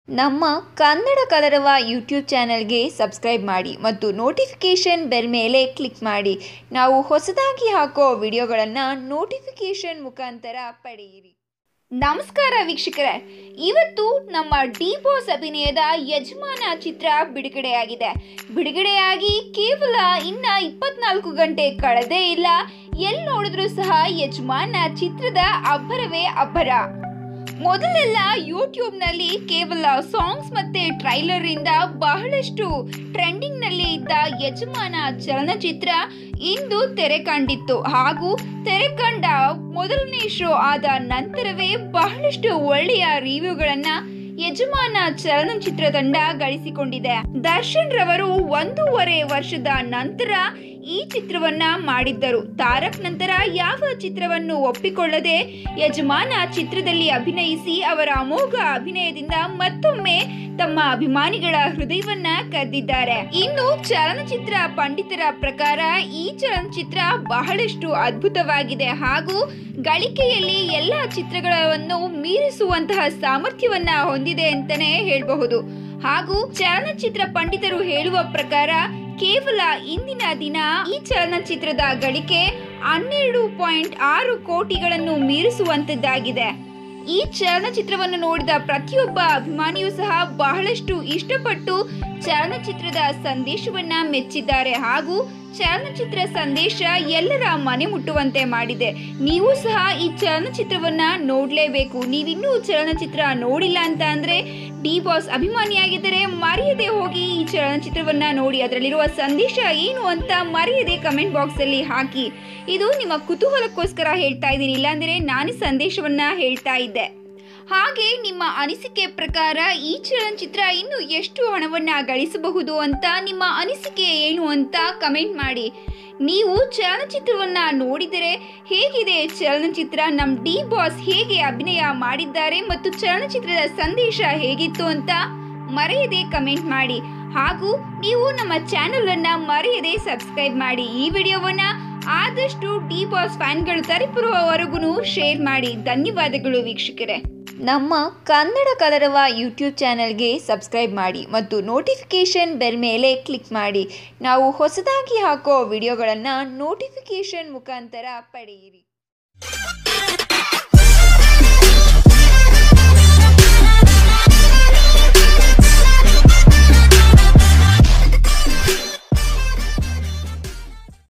ನಮ್ಮ ಕನ್ನಡ ಕಲರವ ಯೂಟ್ಯೂಬ್ ಚಾನಲ್ಗೆ ಸಬ್ಸ್ಕ್ರೈಬ್ ಮಾಡಿ ಮತ್ತು ನೋಟಿಫಿಕೇಷನ್ ಬೆಲ್ ಮೇಲೆ ಕ್ಲಿಕ್ ಮಾಡಿ ನಾವು ಹೊಸದಾಗಿ ಹಾಕೋ ವಿಡಿಯೋಗಳನ್ನು ನೋಟಿಫಿಕೇಷನ್ ಮುಖಾಂತರ ಪಡೆಯಿರಿ ನಮಸ್ಕಾರ ವೀಕ್ಷಕರೇ ಇವತ್ತು ನಮ್ಮ ಡಿ ಬಾಸ್ ಅಭಿನಯದ ಯಜಮಾನ ಚಿತ್ರ ಬಿಡುಗಡೆಯಾಗಿದೆ ಬಿಡುಗಡೆಯಾಗಿ ಕೇವಲ ಇನ್ನ ಇಪ್ಪತ್ನಾಲ್ಕು ಗಂಟೆ ಕಳೆದೇ ಇಲ್ಲ ಎಲ್ಲಿ ನೋಡಿದ್ರೂ ಸಹ ಯಜಮಾನ ಚಿತ್ರದ ಅಬ್ಬರವೇ ಅಬ್ಬರ ಮೊದಲೆಲ್ಲ ಯೂಟ್ಯೂಬ್ನಲ್ಲಿ ಕೇವಲ ಸಾಂಗ್ಸ್ ಮತ್ತೆ ಟ್ರೈಲರ್ ಇಂದ ಬಹಳಷ್ಟು ಟ್ರೆಂಡಿಂಗ್ ನಲ್ಲಿ ಇದ್ದ ಯಜಮಾನ ಚಲನಚಿತ್ರ ಇಂದು ತೆರೆ ಕಂಡಿತ್ತು ಹಾಗೂ ತೆರೆ ಕಂಡ ಮೊದಲನೇ ಶೋ ಆದ ನಂತರವೇ ಬಹಳಷ್ಟು ಒಳ್ಳೆಯ ರಿವ್ಯೂಗಳನ್ನ ಯಜಮಾನ ಚಲನಚಿತ್ರ ತಂಡ ಗಳಿಸಿಕೊಂಡಿದೆ ದರ್ಶನ್ ರವರು ಒಂದೂವರೆ ವರ್ಷದ ನಂತರ ಈ ಚಿತ್ರವನ್ನ ಮಾಡಿದ್ದರು ತಾರಕ್ ನಂತರ ಯಾವ ಚಿತ್ರವನ್ನು ಒಪ್ಪಿಕೊಳ್ಳದೆ ಯಜಮಾನ ಚಿತ್ರದಲ್ಲಿ ಅಭಿನಯಿಸಿ ಅವರ ಅಮೋಘ ಅಭಿನಯದಿಂದ ಮತ್ತೊಮ್ಮೆ ತಮ್ಮ ಅಭಿಮಾನಿಗಳ ಹೃದಯವನ್ನ ಕದ್ದಿದ್ದಾರೆ ಇನ್ನು ಚಲನಚಿತ್ರ ಪಂಡಿತರ ಪ್ರಕಾರ ಈ ಚಲನಚಿತ್ರ ಬಹಳಷ್ಟು ಅದ್ಭುತವಾಗಿದೆ ಹಾಗೂ ಗಳಿಕೆಯಲ್ಲಿ ಎಲ್ಲ ಚಿತ್ರಗಳನ್ನು ಮೀರಿಸುವಂತಹ ಸಾಮರ್ಥ್ಯವನ್ನ ಹೊಂದಿದೆ ಅಂತಾನೆ ಹೇಳಬಹುದು ಹಾಗೂ ಚಲನಚಿತ್ರ ಪಂಡಿತರು ಹೇಳುವ ಪ್ರಕಾರ ಕೇವಲ ಇಂದಿನ ದಿನ ಈ ಚಲನಚಿತ್ರದ ಗಳಿಕೆ ಹನ್ನೆರಡು ಪಾಯಿಂಟ್ ಆರು ಕೋಟಿಗಳನ್ನು ಮೀರಿಸುವಂತದ್ದಾಗಿದೆ ಈ ಚಲನಚಿತ್ರವನ್ನು ನೋಡಿದ ಪ್ರತಿಯೊಬ್ಬ ಅಭಿಮಾನಿಯೂ ಸಹ ಬಹಳಷ್ಟು ಇಷ್ಟಪಟ್ಟು ಚಲನಚಿತ್ರದ ಸಂದೇಶವನ್ನ ಮೆಚ್ಚಿದ್ದಾರೆ ಹಾಗೂ ಚಲನಚಿತ್ರ ಸಂದೇಶ ಎಲ್ಲರ ಮನೆ ಮುಟ್ಟುವಂತೆ ಮಾಡಿದೆ ನೀವು ಸಹ ಈ ಚಲನಚಿತ್ರವನ್ನ ನೋಡಲೇಬೇಕು ನೀವಿನ್ನೂ ಚಲನಚಿತ್ರ ನೋಡಿಲ್ಲ ಅಂತ ಅಂದ್ರೆ ಡಿ ಬಾಸ್ ಅಭಿಮಾನಿಯಾಗಿದ್ದರೆ ಮರೆಯದೆ ಹೋಗಿ ಈ ಚಲನಚಿತ್ರವನ್ನ ನೋಡಿ ಅದರಲ್ಲಿರುವ ಸಂದೇಶ ಏನು ಅಂತ ಮರೆಯದೆ ಕಮೆಂಟ್ ಬಾಕ್ಸ್ ಅಲ್ಲಿ ಹಾಕಿ ಇದು ನಿಮ್ಮ ಕುತೂಹಲಕ್ಕೋಸ್ಕರ ಹೇಳ್ತಾ ಇದ್ದೀನಿ ಇಲ್ಲಾಂದ್ರೆ ನಾನೇ ಸಂದೇಶವನ್ನ ಹೇಳ್ತಾ ಇದ್ದೆ ಹಾಗೆ ನಿಮ್ಮ ಅನಿಸಿಕೆ ಪ್ರಕಾರ ಈ ಚಲನಚಿತ್ರ ಇನ್ನು ಎಷ್ಟು ಹಣವನ್ನ ಗಳಿಸಬಹುದು ಅಂತ ನಿಮ್ಮ ಅನಿಸಿಕೆ ಏನು ಅಂತ ಕಮೆಂಟ್ ಮಾಡಿ ನೀವು ಚಲನಚಿತ್ರವನ್ನ ನೋಡಿದರೆ ಹೇಗಿದೆ ಚಲನಚಿತ್ರ ನಮ್ ಡಿ ಬಾಸ್ ಹೇಗೆ ಅಭಿನಯ ಮಾಡಿದ್ದಾರೆ ಮತ್ತು ಚಲನಚಿತ್ರದ ಸಂದೇಶ ಹೇಗಿತ್ತು ಅಂತ ಮರೆಯದೆ ಕಮೆಂಟ್ ಮಾಡಿ ಹಾಗೂ ನೀವು ನಮ್ಮ ಚಾನೆಲ್ ಅನ್ನ ಮರೆಯದೆ ಸಬ್ಸ್ಕ್ರೈಬ್ ಮಾಡಿ ಈ ವಿಡಿಯೋವನ್ನ ಆದಷ್ಟು ಡಿ ಬಾಸ್ ಫ್ಯಾನ್ಗಳು ತಲುಪಿರುವವರೆಗೂ ಶೇರ್ ಮಾಡಿ ಧನ್ಯವಾದಗಳು ವೀಕ್ಷಕರೇ ನಮ್ಮ ಕನ್ನಡ ಕಲರವ ಯೂಟ್ಯೂಬ್ ಚಾನಲ್ಗೆ ಸಬ್ಸ್ಕ್ರೈಬ್ ಮಾಡಿ ಮತ್ತು ನೋಟಿಫಿಕೇಷನ್ ಬೆಲ್ ಮೇಲೆ ಕ್ಲಿಕ್ ಮಾಡಿ ನಾವು ಹೊಸದಾಗಿ ಹಾಕೋ ವಿಡಿಯೋಗಳನ್ನು ನೋಟಿಫಿಕೇಷನ್ ಮುಖಾಂತರ ಪಡೆಯಿರಿ